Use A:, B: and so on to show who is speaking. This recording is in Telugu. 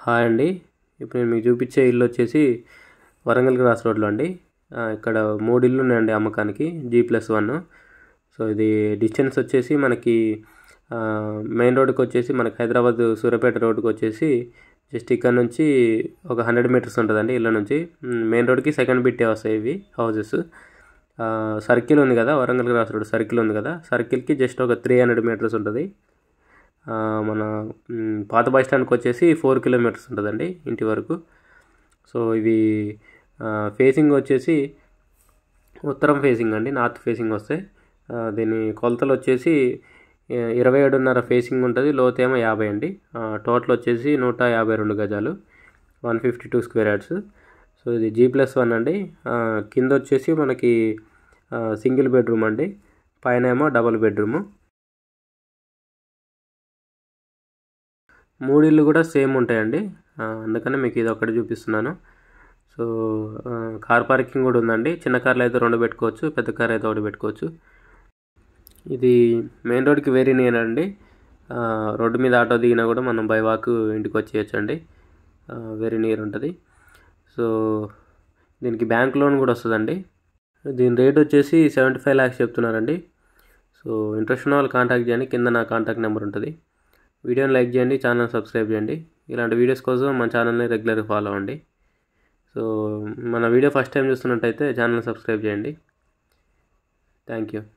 A: హాయ్ అండి ఇప్పుడు నేను మీకు చూపించే ఇల్లు వచ్చేసి వరంగల్ క్రాస్ రోడ్లో అండి ఆ, ఇక్కడ మూడు ఇల్లు ఉన్నాయండి అమ్మకానికి జీ ప్లస్ వన్ సో ఇది డిస్టెన్స్ వచ్చేసి మనకి ఆ, మెయిన్ రోడ్కి వచ్చేసి మనకి హైదరాబాద్ సూర్యాపేట రోడ్కి వచ్చేసి జస్ట్ ఇక్కడ నుంచి ఒక హండ్రెడ్ మీటర్స్ ఉంటుందండి ఇళ్ళ నుంచి మ్, మెయిన్ రోడ్కి సెకండ్ బిట్టే వస్తాయి ఇవి హౌజెస్ ఆ, సర్కిల్ ఉంది కదా వరంగల్ క్రాస్ రోడ్ సర్కిల్ ఉంది కదా సర్కిల్కి జస్ట్ ఒక త్రీ హండ్రెడ్ మీటర్స్ ఉంటుంది ఆ, మన మ్, పాత బస్ స్టాండ్కి వచ్చేసి ఫోర్ కిలోమీటర్స్ ఉంటుందండి ఇంటి వరకు సో ఇవి ఆ, ఫేసింగ్ వచ్చేసి ఉత్తరం ఫేసింగ్ అండి నార్త్ ఫేసింగ్ వస్తే ఆ, దీని కొలతలు వచ్చేసి ఆ, ఇరవై ఏడున్నర ఫేసింగ్ ఉంటుంది లోతు ఏమో యాభై అండి ఆ, టోటల్ వచ్చేసి నూట యాభై రెండు గజాలు one fifty two square yards so ఇది జీ ప్లస్ వన్ అండి ఆ, కింద వచ్చేసి మనకి ఆ, సింగిల్ బెడ్రూమ్ అండి పైన ఏమో డబుల్ బెడ్రూము మూడిళ్ళు కూడా సేమ్ ఉంటాయండి ఆ, అందుకనే మీకు ఇది ఒకటి చూపిస్తున్నాను సో ఆ, కార్ పార్కింగ్ కూడా ఉందండి చిన్న కార్లు అయితే రెండు పెట్టుకోవచ్చు పెద్ద కార్ అయితే ఒకటి పెట్టుకోవచ్చు ఇది మెయిన్ రోడ్కి వెరీ నియర్ అండి ఆ, రోడ్డు మీద ఆటో దిగినా కూడా మనం బై వాక్ ఇంటికి వచ్చేయచ్చు అండి వెరీ నియర్ ఉంటుంది సో దీనికి బ్యాంక్ లోన్ కూడా వస్తుందండి దీని రేట్ వచ్చేసి సెవెంటీ ఫైవ్ ల్యాక్స్ చెప్తున్నారండి సో ఇంట్రెస్ట్ ఉన్న వాళ్ళు కాంటాక్ట్ చేయండి కింద నా కాంటాక్ట్ నెంబర్ ఉంటుంది వీడియోని లైక్ చేయండి ఛానల్ సబ్స్క్రైబ్ చేయండి ఇలాంటి వీడియోస్ కోసం మన ఛానల్ని రెగ్యులర్గా ఫాలో అవ్వండి సో మన వీడియో ఫస్ట్ టైం చూస్తున్నట్టయితే ఛానల్ సబ్స్క్రైబ్ చేయండి థ్యాంక్ యూ